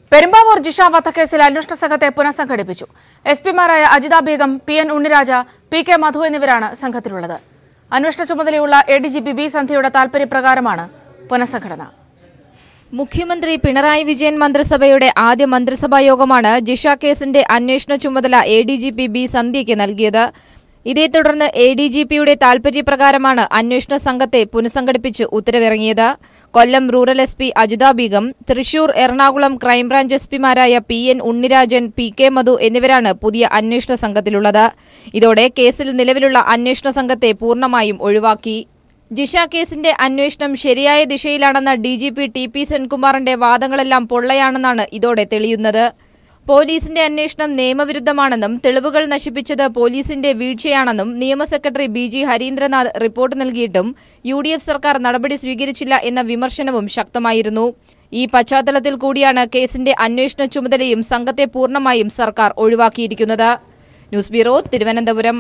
പെരുമ്പാവൂർ ജിഷ വധക്കേസിൽ അന്വേഷണ സംഘത്തെ പുനഃസംഘടിപ്പിച്ചു എസ് പിമാരായ Ajitha Begum P N Unniraja P K Madhu എന്നിവരാണ് സംഘത്തിലുള്ളത് അന്വേഷണ ചുമതലയുള്ള A D G P B സന്ധ്യയുടെ താൽപര്യപ്രകാരമാണ് പുനഃസംഘടന മുഖ്യമന്ത്രി പിണറായി വിജയൻ മന്ത്രിസഭയുടെ ആദ്യ മന്ത്രിസഭാ യോഗമാണ് ജിഷ കേസിന്റെ അന്വേഷണ ചുമതല A D G P B സന്ധ്യയ്ക്ക് നൽകിയത് ഇതേ തുടർന്ന് എ ഡി ജി പിയുടെ താൽപര്യപ്രകാരമാണ് അന്വേഷണ സംഘത്തെ പുനഃസംഘടിപ്പിച്ച് ഉത്തരവിറങ്ങിയത് Kollam rural S P Ajitha Begum Thrissur Ernakulam crime branch S പിമാരായ P N Unnirajan P K Madhu എന്നിവരാണ് പുതിയ അന്വേഷണ സംഘത്തിലുള്ളത് ഇതോടെ കേസിൽ നിലവിലുള്ള അന്വേഷണ സംഘത്തെ പൂർണ്ണമായും ഒഴിവാക്കി ജിഷ കേസിന്റെ അന്വേഷണം ശരിയായ ദിശയിലാണെന്ന D G P T P സെൻകുമാറിന്റെ വാദങ്ങളെല്ലാം പൊള്ളയാണെന്നാണ് ഇതോടെ തെളിയുന്നത് പോലീസിന്റെ അന്വേഷണം നിയമവിരുദ്ധമാണെന്നും തെളിവുകൾ നശിപ്പിച്ചത് പോലീസിന്റെ വീഴ്ചയാണെന്നും നിയമ secretary B G Harindranath report നൽകിയിട്ടും യു ഡി എഫ് സർക്കാർ നടപടി സ്വീകരിച്ചില്ല എന്ന വിമർശനവും ശക്തമായിരുന്നു ഈ പശ്ചാത്തലത്തിൽ കൂടിയാണ് കേസിന്റെ അന്വേഷണ ചുമതലയും സംഘത്തെ പൂർണ്ണമായും സർക്കാർ ഒഴിവാക്കിയിരിക്കുന്നത് ന്യൂസ് ബ്യൂറോ തിരുവനന്തപുരം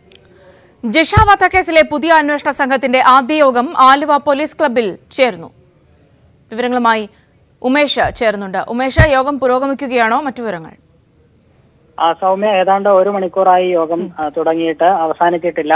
ജിഷ വധക്കേസിലെ പുതിയ അന്വേഷണ സംഘത്തിന്റെ ആദ്യ യോഗം ആലുവ പോലീസ് ക്ലബ്ബിൽ ചേർന്നു വിവരങ്ങളുമായി ഉമേഷ് ചേർന്നുണ്ട് ഉമേഷ് യോഗം പുരോഗമിക്കുകയാണോ മറ്റു വിവരങ്ങൾ ആ സൗമ്യ ഏതാണ്ട് ഒരു മണിക്കൂറായി യോഗം ആ, തുടങ്ങിയിട്ട് അവസാനിച്ചിട്ടില്ല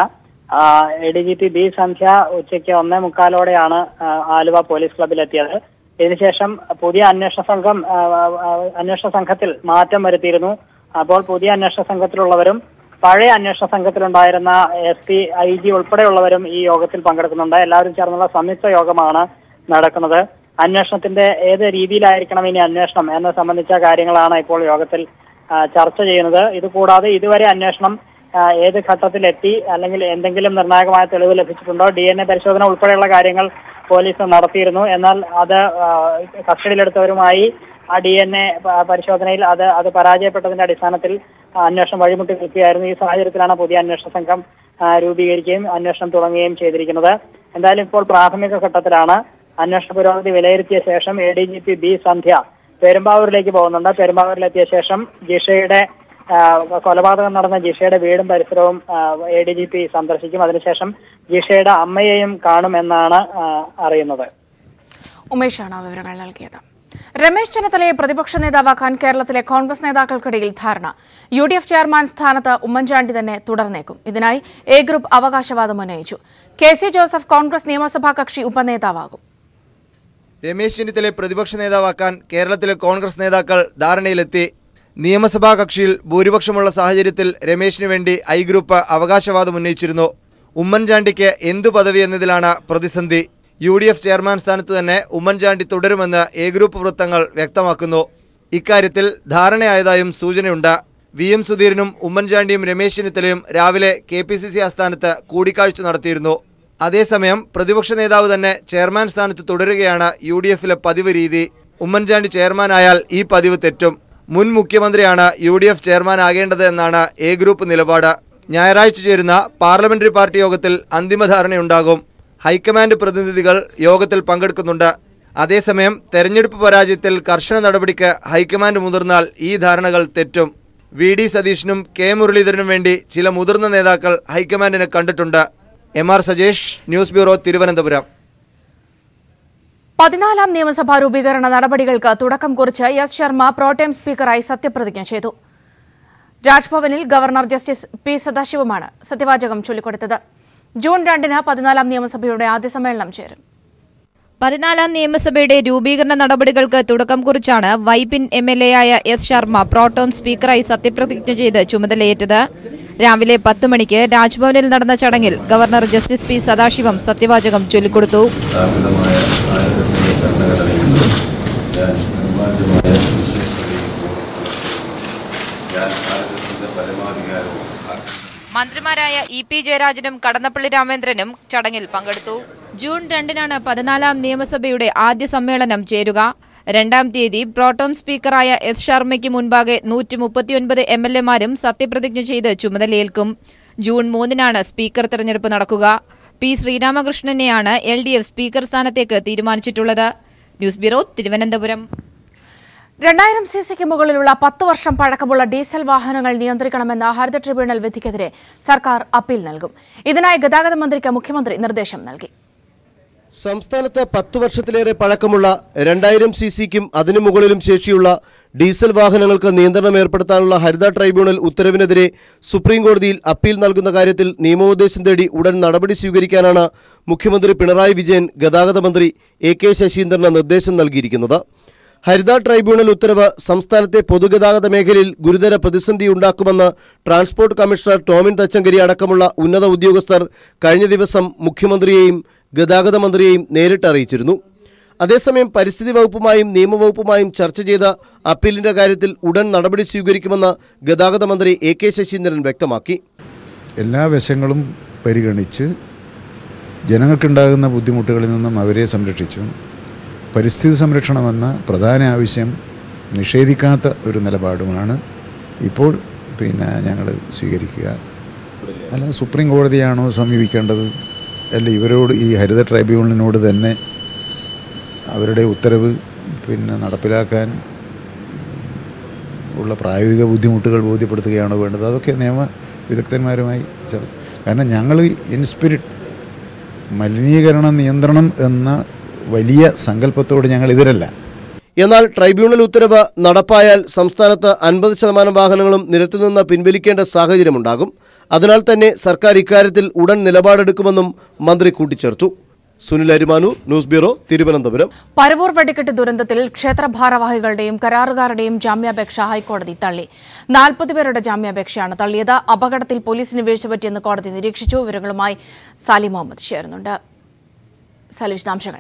A D G P B Sandhya ഉച്ചയ്ക്ക് ഒന്നേ മുക്കാലോടെയാണ് ആ, ആലുവ പോലീസ് ക്ലബിലെത്തിയത് ഇതിനുശേഷം പുതിയ അന്വേഷണ സംഘം ആ, ആ, അന്വേഷണ സംഘത്തിൽ മാറ്റം വരുത്തിയിരുന്നു അപ്പോൾ പുതിയ അന്വേഷണ സംഘത്തിലുള്ളവരും പഴയ അന്വേഷണ സംഘത്തിലുണ്ടായിരുന്ന എസ് പി ഐ ജി ഉൾപ്പെടെയുള്ളവരും ഈ യോഗത്തിൽ പങ്കെടുക്കുന്നുണ്ട് എല്ലാവരും ചേർന്നുള്ള സംയുക്ത യോഗമാണ് നടക്കുന്നത് അന്വേഷണത്തിന്റെ ഏത് രീതിയിലായിരിക്കണം ഇനി അന്വേഷണം എന്നത് സംബന്ധിച്ച കാര്യങ്ങളാണ് ഇപ്പോൾ യോഗത്തിൽ ആ, ചർച്ച ചെയ്യുന്നത് ഇത് കൂടാതെ ഇതുവരെ അന്വേഷണം ആ, ഏത് ഘട്ടത്തിലെത്തി അല്ലെങ്കിൽ എന്തെങ്കിലും നിർണായകമായ തെളിവ് ലഭിച്ചിട്ടുണ്ടോ ഡി എൻ എ പരിശോധന ഉൾപ്പെടെയുള്ള കാര്യങ്ങൾ പോലീസ് നടത്തിയിരുന്നു എന്നാൽ അത് ആ, കസ്റ്റഡിയിലെടുത്തവരുമായി ആ ഡി എൻ എ പരിശോധനയിൽ അത് അത് പരാജയപ്പെട്ടതിന്റെ അടിസ്ഥാനത്തിൽ ആ, അന്വേഷണം വഴിമുട്ടി നിൽക്കുകയായിരുന്നു ഈ സാഹചര്യത്തിലാണ് പുതിയ അന്വേഷണ സംഘം ആ, രൂപീകരിക്കുകയും അന്വേഷണം തുടങ്ങുകയും ചെയ്തിരിക്കുന്നത് എന്തായാലും ഇപ്പോൾ പ്രാഥമിക ഘട്ടത്തിലാണ് അന്വേഷണ പുരോഗതി വിലയിരുത്തിയ ശേഷം A D G P B Sandhya പെരുമ്പാവൂരിലേക്ക് പോകുന്നുണ്ട് പെരുമ്പാവൂരിലെത്തിയ ശേഷം ജിഷയുടെ ആ, കൊലപാതകം നടന്ന ജിഷയുടെ വീടും പരിസരവും എ ഡി ജി പി സന്ദർശിക്കും അതിനുശേഷം ജിഷയുടെ അമ്മയെയും കാണുമെന്നാണ് ആ, അറിയുന്നത് ഉമേഷാണ് വിവരങ്ങൾ നൽകിയത് രമേശ് ചെന്നിത്തലയെ പ്രതിപക്ഷ നേതാവാക്കാൻ കേരളത്തിലെ കോൺഗ്രസ് നേതാക്കൾക്കിടയിൽ ധാരണ യു ഡി എഫ് ചെയർമാൻ സ്ഥാനത്ത് ഉമ്മൻചാണ്ടി തന്നെ തുടർന്നേക്കും ഇതിനായി എ ഗ്രൂപ്പ് അവകാശവാദം ഉന്നയിച്ചു കെ സി ജോസഫ് കോൺഗ്രസ് നിയമസഭാ കക്ഷി ഉപനേതാവാകും രമേശ് ചെന്നിത്തലയെ പ്രതിപക്ഷ നേതാവാക്കാൻ കേരളത്തിലെ കോൺഗ്രസ് നേതാക്കൾ ധാരണയിലെത്തി നിയമസഭാ കക്ഷിയിൽ ഭൂരിപക്ഷമുള്ള സാഹചര്യത്തിൽ രമേശിന് വേണ്ടി ഐ ഗ്രൂപ്പ് അവകാശവാദം ഉന്നയിച്ചിരുന്നു ഉമ്മൻചാണ്ടിക്ക് എന്തു പദവി എന്നതിലാണ് പ്രതിസന്ധി യു ഡി എഫ് ചെയർമാൻ സ്ഥാനത്ത് തന്നെ ഉമ്മൻചാണ്ടി തുടരുമെന്ന് എ ഗ്രൂപ്പ് വൃത്തങ്ങൾ വ്യക്തമാക്കുന്നു ഇക്കാര്യത്തിൽ ധാരണയായതായും സൂചനയുണ്ട് വി എം സുധീരനും ഉമ്മൻചാണ്ടിയും രമേശ് ചെന്നിത്തലയും രാവിലെ കെ പി സി സി ആസ്ഥാനത്ത് കൂടിക്കാഴ്ച നടത്തിയിരുന്നു അതേസമയം പ്രതിപക്ഷ നേതാവ് തന്നെ ചെയർമാൻ സ്ഥാനത്ത് തുടരുകയാണ് യു ഡി എഫിലെ പതിവ് രീതി ഉമ്മൻചാണ്ടി ചെയർമാനായാൽ ഈ പതിവ് തെറ്റും മുൻ മുഖ്യമന്ത്രിയാണ് യു ഡി എഫ് ചെയർമാൻ ആകേണ്ടത് എന്നാണ് എ ഗ്രൂപ്പ് നിലപാട് ഞായറാഴ്ച ചേരുന്ന പാർലമെന്ററി പാർട്ടി യോഗത്തിൽ അന്തിമ ധാരണയുണ്ടാകും ഹൈക്കമാൻഡ് പ്രതിനിധികൾ യോഗത്തിൽ പങ്കെടുക്കുന്നുണ്ട് അതേസമയം തെരഞ്ഞെടുപ്പ് പരാജയത്തിൽ കർശന നടപടിക്ക് ഹൈക്കമാൻഡ് മുതിർന്നാൽ ഈ ധാരണകൾ തെറ്റും വി ഡി സതീഷിനും കെ മുരളീധരനും വേണ്ടി ചില മുതിർന്ന നേതാക്കൾ ഹൈക്കമാൻഡിനെ കണ്ടിട്ടുണ്ട് M R Sajesh news bureau Thiruvananthapuram പതിനാലാം നിയമസഭാ രൂപീകരണ നടപടികൾക്ക് തുടക്കം കുറിച്ച് എസ് ശർമ്മ പ്രോട്ടേം സ്പീക്കറായി സത്യപ്രതിജ്ഞ ചെയ്തു രാജ്ഭവനിൽ ഗവർണർ ജസ്റ്റിസ് പി സദാശിവമാണ് സത്യവാചകം ചൊല്ലിക്കൊടുത്തത് ജൂൺ രണ്ടിന് പതിനാലാം നിയമസഭയുടെ ആദ്യ സമ്മേളനം ചേരും പതിനാലാം നിയമസഭയുടെ രൂപീകരണ നടപടികൾക്ക് തുടക്കം കുറിച്ചാണ് വൈപ്പിൻ എം എൽ എ ആയ എസ് ശർമ്മ പ്രോട്ടോം സ്പീക്കറായി സത്യപ്രതിജ്ഞ ചെയ്ത് ചുമതലയേറ്റത് രാവിലെ പത്ത് മണിക്ക് രാജ്ഭവനിൽ നടന്ന ചടങ്ങിൽ ഗവർണർ ജസ്റ്റിസ് പി സദാശിവം സത്യവാചകം ചൊല്ലിക്കൊടുത്തു സ്ഥാപിതമായ ഭാരതത്തിന്റെ ഭരണഘടനയിൽ ഞാൻ നിർമ്മാണമായ ഞാൻ ഭാരതത്തിന്റെ പരമാധികാരവും ആഗ്രഹിക്കുന്നു മന്ത്രിമാരായ ഇ പി ജയരാജനും കടന്നപ്പള്ളി രാമേന്ദ്രനും ചടങ്ങിൽ പങ്കെടുത്തു ജൂൺ രണ്ടിനാണ് പതിനാലാം നിയമസഭയുടെ ആദ്യ സമ്മേളനം ചേരുക രണ്ടാം തീയതി പ്രോട്ടോം സ്പീക്കറായ എസ് ശർമ്മയ്ക്ക് മുൻപാകെ നൂറ്റി മുപ്പത്തിയൊൻപത് എം എൽ എമാരും സത്യപ്രതിജ്ഞ ചെയ്ത് ചുമതലയേൽക്കും ജൂൺ മൂന്നിനാണ് സ്പീക്കർ തെരഞ്ഞെടുപ്പ് നടക്കുക പി ശ്രീരാമകൃഷ്ണനെയാണ് എൽ ഡി എഫ് സ്പീക്കർ സ്ഥാനത്തേക്ക് തീരുമാനിച്ചിട്ടുള്ളത് ന്യൂസ് ബ്യൂറോ തിരുവനന്തപുരം രണ്ടായിരം സി സിക്ക് മുകളിലുള്ള പത്ത് വർഷം പഴക്കമുള്ള ഡീസൽ വാഹനങ്ങൾ നിയന്ത്രിക്കണമെന്ന ഹരിത ട്രിബ്യൂണൽ വിധിക്കെതിരെ സർക്കാർ അപ്പീൽ നൽകും ഇതിനായി ഗതാഗത മന്ത്രിക്ക് മുഖ്യമന്ത്രി നിർദ്ദേശം നൽകി സംസ്ഥാനത്ത് പത്തു വർഷത്തിലേറെ പഴക്കമുള്ള രണ്ടായിരം സി സിക്കും അതിനു മുകളിലും ശേഷിയുള്ള ഡീസൽ വാഹനങ്ങൾക്ക് നിയന്ത്രണം ഏർപ്പെടുത്താനുള്ള ഹരിത ട്രൈബ്യൂണൽ ഉത്തരവിനെതിരെ സുപ്രീം കോടതിയിൽ അപ്പീൽ നൽകുന്ന കാര്യത്തിൽ നിയമോപദേശം തേടി ഉടൻ നടപടി സ്വീകരിക്കാനാണ് മുഖ്യമന്ത്രി പിണറായി വിജയൻ ഗതാഗത മന്ത്രി എ കെ ശശീന്ദ്രന് നിർദ്ദേശം നൽകിയിരിക്കുന്നത് ഹരിത ട്രൈബ്യൂണൽ ഉത്തരവ് സംസ്ഥാനത്തെ പൊതുഗതാഗത മേഖലയിൽ ഗുരുതര പ്രതിസന്ധി ഉണ്ടാക്കുമെന്ന് ട്രാൻസ്പോർട്ട് കമ്മീഷണർ ടോമിൻ തച്ചങ്കരി അടക്കമുള്ള ഉന്നത ഉദ്യോഗസ്ഥർ കഴിഞ്ഞ ദിവസം മുഖ്യമന്ത്രിയെയും ഗതാഗത മന്ത്രിയെയും നേരിട്ട് അറിയിച്ചിരുന്നു അതേസമയം പരിസ്ഥിതി വകുപ്പുമായും നിയമവകുപ്പുമായും ചർച്ച ചെയ്ത അപ്പീലിന്റെ കാര്യത്തിൽ ഉടൻ നടപടി സ്വീകരിക്കുമെന്ന് ഗതാഗത മന്ത്രി എ കെ ശശീന്ദ്രൻ വ്യക്തമാക്കി എല്ലാ വശങ്ങളും പരിഗണിച്ച് ജനങ്ങൾക്കുണ്ടാകുന്ന ബുദ്ധിമുട്ടുകളിൽ നിന്നും അവരെ സംരക്ഷിച്ചു പരിസ്ഥിതി സംരക്ഷണമെന്ന പ്രധാന ആവശ്യം നിഷേധിക്കാത്ത ഒരു നിലപാടുമാണ് ഇപ്പോൾ പിന്നെ ഞങ്ങൾ സ്വീകരിക്കുക അല്ല സുപ്രീം കോടതിയാണോ സമീപിക്കേണ്ടത് അല്ല ഇവരോട് ഈ ഹരിത ട്രൈബ്യൂണലിനോട് തന്നെ അവരുടെ ഉത്തരവ് പിന്നെ നടപ്പിലാക്കാൻ ഉള്ള പ്രായോഗിക ബുദ്ധിമുട്ടുകൾ ബോധ്യപ്പെടുത്തുകയാണോ വേണ്ടത് അതൊക്കെ നിയമ വിദഗ്ധന്മാരുമായി ചർച്ച കാരണം ഞങ്ങൾ ഇൻസ്പിരിറ്റ് മലിനീകരണ നിയന്ത്രണം എന്ന വലിയ സങ്കല്പത്തോട് ഞങ്ങൾ എതിരല്ല എന്നാൽ ട്രൈബ്യൂണൽ ഉത്തരവ് നടപ്പായാൽ സംസ്ഥാനത്ത് അൻപത് ശതമാനം വാഹനങ്ങളും നിരത്തിൽ നിന്ന് പിൻവലിക്കേണ്ട സാഹചര്യമുണ്ടാകും അതിനാൽ തന്നെ സർക്കാർ ഇക്കാര്യത്തിൽ ഉടൻ നിലപാടെടുക്കുമെന്നും മന്ത്രി കൂട്ടിച്ചേർത്തു സുനിൽ അരിമാനൂർ ന്യൂസ് ബ്യൂറോ തിരുവനന്തപുരം പരവൂർ വെടിക്കെട്ട് ദുരന്തത്തിൽ ക്ഷേത്ര ഭാരവാഹികളുടെയും കരാറുകാരുടെയും ജാമ്യാപേക്ഷ ഹൈക്കോടതി തള്ളി നാൽപ്പത് പേരുടെ ജാമ്യാപേക്ഷയാണ് തള്ളിയത് അപകടത്തിൽ പോലീസിന് വീഴ്ച പറ്റിയെന്ന് കോടതി നിരീക്ഷിച്ചു വിവരങ്ങളുമായി സാലി മുഹമ്മദ് ചേരുന്നുണ്ട് സാലി വിശദാംശങ്ങൾ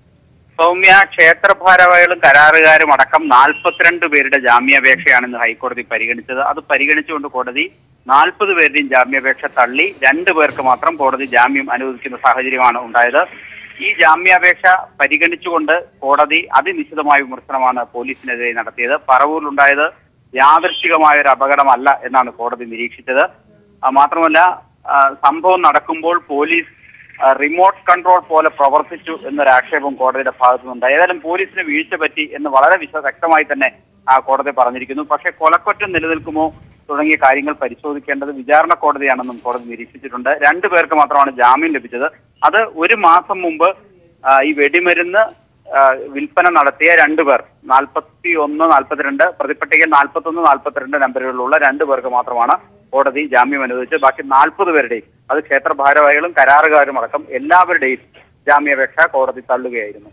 സൗമ്യ ക്ഷേത്ര ഭാരവാഹികളും കരാറുകാരും അടക്കം നാൽപ്പത്തിരണ്ട് പേരുടെ ജാമ്യാപേക്ഷയാണ് ഇന്ന് ഹൈക്കോടതി പരിഗണിച്ചത് അത് പരിഗണിച്ചുകൊണ്ട് കോടതി നാൽപ്പത് പേരുടെയും ജാമ്യാപേക്ഷ തള്ളി രണ്ടു പേർക്ക് മാത്രം കോടതി ജാമ്യം അനുവദിക്കുന്ന സാഹചര്യമാണ് ഉണ്ടായത് ഈ ജാമ്യാപേക്ഷ പരിഗണിച്ചുകൊണ്ട് കോടതി അതിനിശ്ചിതമായ വിമർശനമാണ് പോലീസിനെതിരെ നടത്തിയത് പറവൂരിലുണ്ടായത് യാദൃശികമായ ഒരു അപകടമല്ല എന്നാണ് കോടതി നിരീക്ഷിച്ചത് ആ, മാത്രമല്ല ആ, സംഭവം നടക്കുമ്പോൾ പോലീസ് ആ, റിമോട്ട് കൺട്രോൾ പോലെ പ്രവർത്തിച്ചു എന്നൊരു ആക്ഷേപം കോടതിയുടെ ഭാഗത്തു നിന്നുണ്ട് ഏതായാലും പോലീസിന് വീഴ്ച പറ്റി എന്ന് വളരെ വിശ വ്യക്തമായി തന്നെ ആ കോടതി പറഞ്ഞിരിക്കുന്നു പക്ഷേ കൊലക്കുറ്റം നിലനിൽക്കുമോ തുടങ്ങിയ കാര്യങ്ങൾ പരിശോധിക്കേണ്ടത് വിചാരണ കോടതിയാണെന്നും കോടതി നിരീക്ഷിച്ചിട്ടുണ്ട് രണ്ടു പേർക്ക് മാത്രമാണ് ജാമ്യം ലഭിച്ചത് അത് ഒരു മാസം മുമ്പ് ആ, ഈ വെടിമരുന്ന് ആ, വിൽപ്പന നടത്തിയ രണ്ടുപേർ നാൽപ്പത്തി ഒന്ന് നാൽപ്പത്തിരണ്ട് പ്രതിപട്ടികയിൽ നാൽപ്പത്തി ഒന്ന് നാൽപ്പത്തിരണ്ട് നമ്പറുകളിലുള്ള രണ്ടു പേർക്ക് മാത്രമാണ് കോടതി ജാമ്യം അനുവദിച്ചത് ബാക്കി നാൽപ്പത് പേരുടെയും അത് ക്ഷേത്ര ഭാരവാഹികളും കരാറുകാരും അടക്കം എല്ലാവരുടെയും ജാമ്യാപേക്ഷ കോടതി തള്ളുകയായിരുന്നു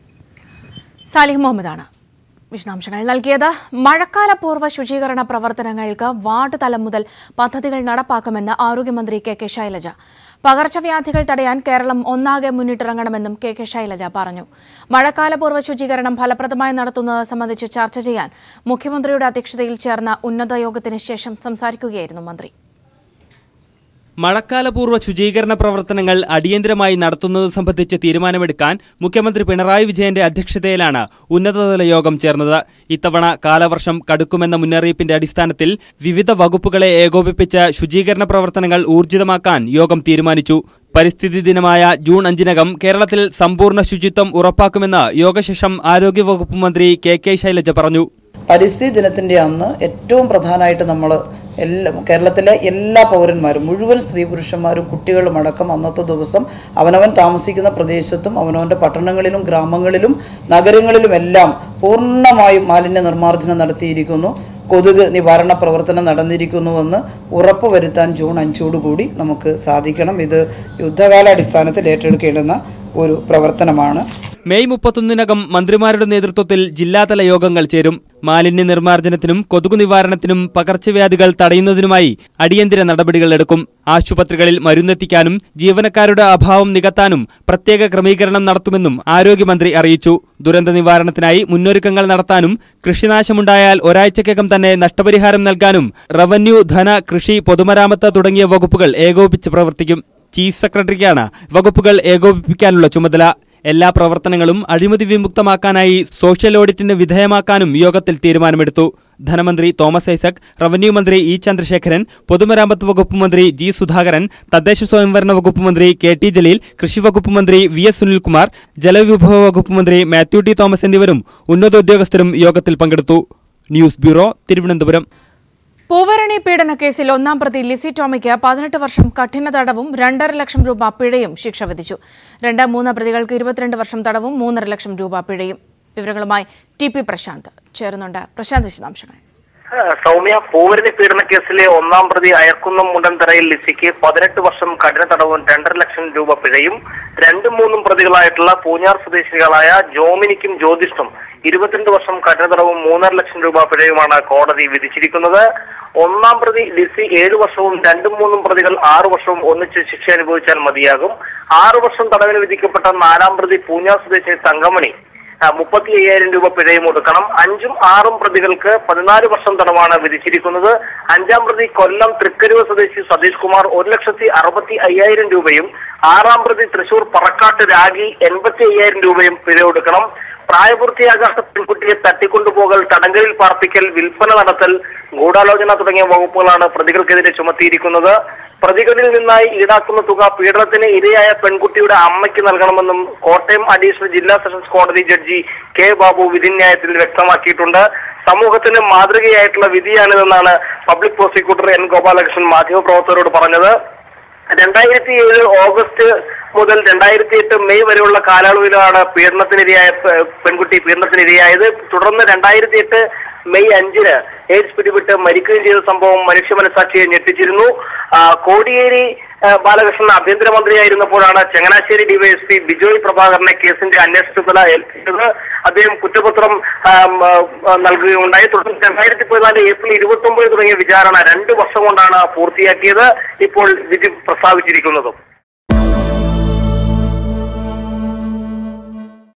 സാലിഹ് മുഹമ്മദാണ് വിശദാംശങ്ങൾ നൽകിയത് മഴക്കാല പൂർവ്വ ശുചീകരണ പ്രവർത്തനങ്ങൾക്ക് വാർഡ് തലം മുതൽ പദ്ധതികൾ നടപ്പാക്കുമെന്ന് ആരോഗ്യമന്ത്രി കെ കെ ശൈലജ പകർച്ചവ്യാധികൾ തടയാൻ കേരളം ഒന്നാകെ മുന്നിട്ടിറങ്ങണമെന്നും കെ കെ ശൈലജ പറഞ്ഞു മഴക്കാല പൂർവ്വ ശുചീകരണം ഫലപ്രദമായി നടത്തുന്നത് സംബന്ധിച്ച് ചർച്ച ചെയ്യാൻ മുഖ്യമന്ത്രിയുടെ അധ്യക്ഷതയിൽ ചേർന്ന ഉന്നത യോഗത്തിന് ശേഷം സംസാരിക്കുകയായിരുന്നു മന്ത്രി മഴക്കാലപൂർവ്വ ശുചീകരണ പ്രവർത്തനങ്ങൾ അടിയന്തരമായി നടത്തുന്നത് സംബന്ധിച്ച് തീരുമാനമെടുക്കാൻ മുഖ്യമന്ത്രി പിണറായി വിജയന്റെ അധ്യക്ഷതയിലാണ് ഉന്നതതല യോഗം ചേർന്നത് ഇത്തവണ കാലവർഷം കടുക്കുമെന്ന മുന്നറിയിപ്പിന്റെ അടിസ്ഥാനത്തിൽ വിവിധ വകുപ്പുകളെ ഏകോപിപ്പിച്ച് ശുചീകരണ പ്രവർത്തനങ്ങൾ ഊർജിതമാക്കാൻ യോഗം തീരുമാനിച്ചു പരിസ്ഥിതി ദിനമായ ജൂൺ അഞ്ചിനകം കേരളത്തിൽ സമ്പൂർണ്ണ ശുചിത്വം ഉറപ്പാക്കുമെന്ന് യോഗശേഷം ആരോഗ്യവകുപ്പ് മന്ത്രി കെ കെ ശൈലജ പറഞ്ഞു പരിസ്ഥിതി ദിനത്തിൻ്റെ അന്ന് ഏറ്റവും പ്രധാനമായിട്ട് നമ്മൾ എല്ലാ കേരളത്തിലെ എല്ലാ പൗരന്മാരും മുഴുവൻ സ്ത്രീ പുരുഷന്മാരും കുട്ടികളും അടക്കം അന്നത്തെ ദിവസം അവനവൻ താമസിക്കുന്ന പ്രദേശത്തും അവനവൻ്റെ പട്ടണങ്ങളിലും ഗ്രാമങ്ങളിലും നഗരങ്ങളിലുമെല്ലാം പൂർണ്ണമായും മാലിന്യ നിർമ്മാർജ്ജനം നടത്തിയിരിക്കുന്നു കൊതുക് നിവാരണ പ്രവർത്തനം നടന്നിരിക്കുന്നുവെന്ന് ഉറപ്പുവരുത്താൻ ജൂൺ അഞ്ചോടുകൂടി നമുക്ക് സാധിക്കണം ഇത് യുദ്ധകാലാടിസ്ഥാനത്തിൽ ഏറ്റെടുക്കേണ്ടുന്ന ഒരു പ്രവർത്തനമാണ് മെയ് മുപ്പത്തൊന്നിനകം മന്ത്രിമാരുടെ നേതൃത്വത്തിൽ ജില്ലാതല യോഗങ്ങൾ ചേരും മാലിന്യ നിർമ്മാർജ്ജനത്തിനും കൊതുകു നിവാരണത്തിനും പകർച്ചവ്യാധികൾ തടയുന്നതിനുമായി അടിയന്തര നടപടികൾ എടുക്കും ആശുപത്രികളിൽ മരുന്നെത്തിക്കാനും ജീവനക്കാരുടെ അഭാവം നികത്താനും പ്രത്യേക ക്രമീകരണം നടത്തുമെന്നും ആരോഗ്യമന്ത്രി അറിയിച്ചു ദുരന്ത നിവാരണത്തിനായി മുന്നൊരുക്കങ്ങൾ നടത്താനും കൃഷിനാശമുണ്ടായാൽ ഒരാഴ്ചക്കകം തന്നെ നഷ്ടപരിഹാരം നൽകാനും റവന്യൂ ധന കൃഷി പൊതുമരാമത്ത് തുടങ്ങിയ വകുപ്പുകൾ ഏകോപിച്ച് പ്രവർത്തിക്കും ചീഫ് സെക്രട്ടറിക്കാണ് വകുപ്പുകൾ ഏകോപിപ്പിക്കാനുള്ള ചുമതല എല്ലാ പ്രവർത്തനങ്ങളും അഴിമതി വിമുക്തമാക്കാനായി സോഷ്യൽ ഓഡിറ്റിന് വിധേയമാക്കാനും യോഗത്തിൽ തീരുമാനമെടുത്തു ധനമന്ത്രി തോമസ് ഐസക് റവന്യൂ മന്ത്രി ഇ ചന്ദ്രശേഖരൻ പൊതുമരാമത്ത് വകുപ്പ് മന്ത്രി ജി സുധാകരൻ തദ്ദേശ സ്വയംഭരണ വകുപ്പ് മന്ത്രി കെ ടി ജലീൽ കൃഷി വകുപ്പ് മന്ത്രി വി എസ് സുനിൽകുമാർ ജലവിഭവ വകുപ്പ് മന്ത്രി മാത്യു ടി തോമസ് എന്നിവരും ഉന്നത ഉദ്യോഗസ്ഥരും യോഗത്തിൽ പങ്കെടുത്തു ന്യൂസ് ബ്യൂറോ തിരുവനന്തപുരം പൂവരണി പീഡന കേസിൽ ഒന്നാം പ്രതി ലിസി ടോമിക്ക് പതിനെട്ട് വർഷം കഠിന തടവും രണ്ടര ലക്ഷം രൂപ പിഴയും ശിക്ഷ വിധിച്ചു രണ്ട് മൂന്ന് പ്രതികൾക്ക് ഇരുപത്തിരണ്ട് വർഷം തടവും മൂന്നര ലക്ഷം രൂപ പിഴയും വിവരങ്ങളുമായി ടി പി പ്രശാന്ത് ചേരുന്നുണ്ട് പ്രശാന്ത് വിശദാംശങ്ങൾ സൗമ്യ പൂവരണി പീഡന കേസിലെ ഒന്നാം പ്രതി അയർക്കുന്നം മുണ്ടൻതറയിൽ ലിസിക്ക് പതിനെട്ട് വർഷം കഠിന തടവും രണ്ടര ലക്ഷം രൂപ പിഴയും രണ്ടും മൂന്നും പ്രതികളായിട്ടുള്ള പൂഞ്ഞാർ സ്വദേശികളായ ജോമിനിക്കും ജ്യോതിഷും ഇരുപത്തിരണ്ട് വർഷം കഠിന തടവും മൂന്നര ലക്ഷം രൂപ പിഴയുമാണ് കോടതി വിധിച്ചിരിക്കുന്നത് ഒന്നാം പ്രതി ലിസി ഏഴു വർഷവും രണ്ടും മൂന്നും പ്രതികൾ ആറു വർഷവും ഒന്നിച്ച് ശിക്ഷ അനുഭവിച്ചാൽ മതിയാകും ആറു വർഷം തടവിന് വിധിക്കപ്പെട്ട നാലാം പ്രതി പൂഞ്ഞാർ സ്വദേശി തങ്കമണി മുപ്പത്തി അയ്യായിരം രൂപ പിഴയും ഒടുക്കണം അഞ്ചും ആറും പ്രതികൾക്ക് പതിനാല് വർഷം തടവാണ് വിധിച്ചിരിക്കുന്നത് അഞ്ചാം പ്രതി കൊല്ലം തൃക്കരുവ സ്വദേശി സതീഷ് കുമാർ ഒരു ലക്ഷത്തി അറുപത്തി അയ്യായിരം രൂപയും ആറാം പ്രതി തൃശൂർ പറക്കാട്ട് രാഗി എൺപത്തി അയ്യായിരം രൂപയും പിഴ ഒടുക്കണം പ്രായപൂർത്തിയാകാത്ത പെൺകുട്ടിയെ തട്ടിക്കൊണ്ടുപോകൽ തടങ്കലിൽ പാർപ്പിക്കൽ വിൽപ്പന നടത്തൽ ഗൂഢാലോചന തുടങ്ങിയ വകുപ്പുകളാണ് പ്രതികൾക്കെതിരെ ചുമത്തിയിരിക്കുന്നത് പ്രതികളിൽ നിന്നായി ഈടാക്കുന്ന തുക പീഡനത്തിന് ഇരയായ പെൺകുട്ടിയുടെ അമ്മയ്ക്ക് നൽകണമെന്നും കോട്ടയം അഡീഷണൽ ജില്ലാ സെഷൻസ് കോടതി ജഡ്ജി കെ ബാബു വിധിന്യായത്തിൽ വ്യക്തമാക്കിയിട്ടുണ്ട് സമൂഹത്തിന് മാതൃകയായിട്ടുള്ള വിധിയാണിതെന്നാണ് പബ്ലിക് പ്രോസിക്യൂട്ടർ എൻ ഗോപാലകൃഷ്ണൻ മാധ്യമപ്രവർത്തകരോട് പറഞ്ഞത് രണ്ടായിരത്തി ഏഴ് ഓഗസ്റ്റ് മുതൽ രണ്ടായിരത്തി എട്ട് മെയ് വരെയുള്ള കാലയളവിലാണ് പീഡനത്തിനിരയായ പെ- പെൺകുട്ടി പീഡനത്തിനിരയായത് തുടർന്ന് രണ്ടായിരത്തി എട്ട് മെയ് അഞ്ചിന് എയ്ഡ്സ് പിടിപെട്ട് മരിക്കുകയും ചെയ്ത സംഭവം മനുഷ്യ മനസാക്ഷിയെ ഞെട്ടിച്ചിരുന്നു ആ, കോടിയേരി ആ, ബാലകൃഷ്ണൻ ആഭ്യന്തരമന്ത്രിയായിരുന്നപ്പോഴാണ് ചങ്ങനാശ്ശേരി ഡിവൈഎസ്പി ബിജോയ് പ്രഭാകരനെ കേസിന്റെ അന്വേഷണ ചുമതല ഏൽപ്പിച്ചത് അദ്ദേഹം കുറ്റപത്രം ആം, ആ, ആ, നൽകുകയുണ്ടായി തുടർന്ന് രണ്ടായിരത്തി പതിനാല് ഏപ്രിൽ ഇരുപത്തി ഒമ്പത് തുടങ്ങിയ വിചാരണ രണ്ട് വർഷം കൊണ്ടാണ് പൂർത്തിയാക്കിയത് ഇപ്പോൾ വിധി പ്രസ്താവിച്ചിരിക്കുന്നതും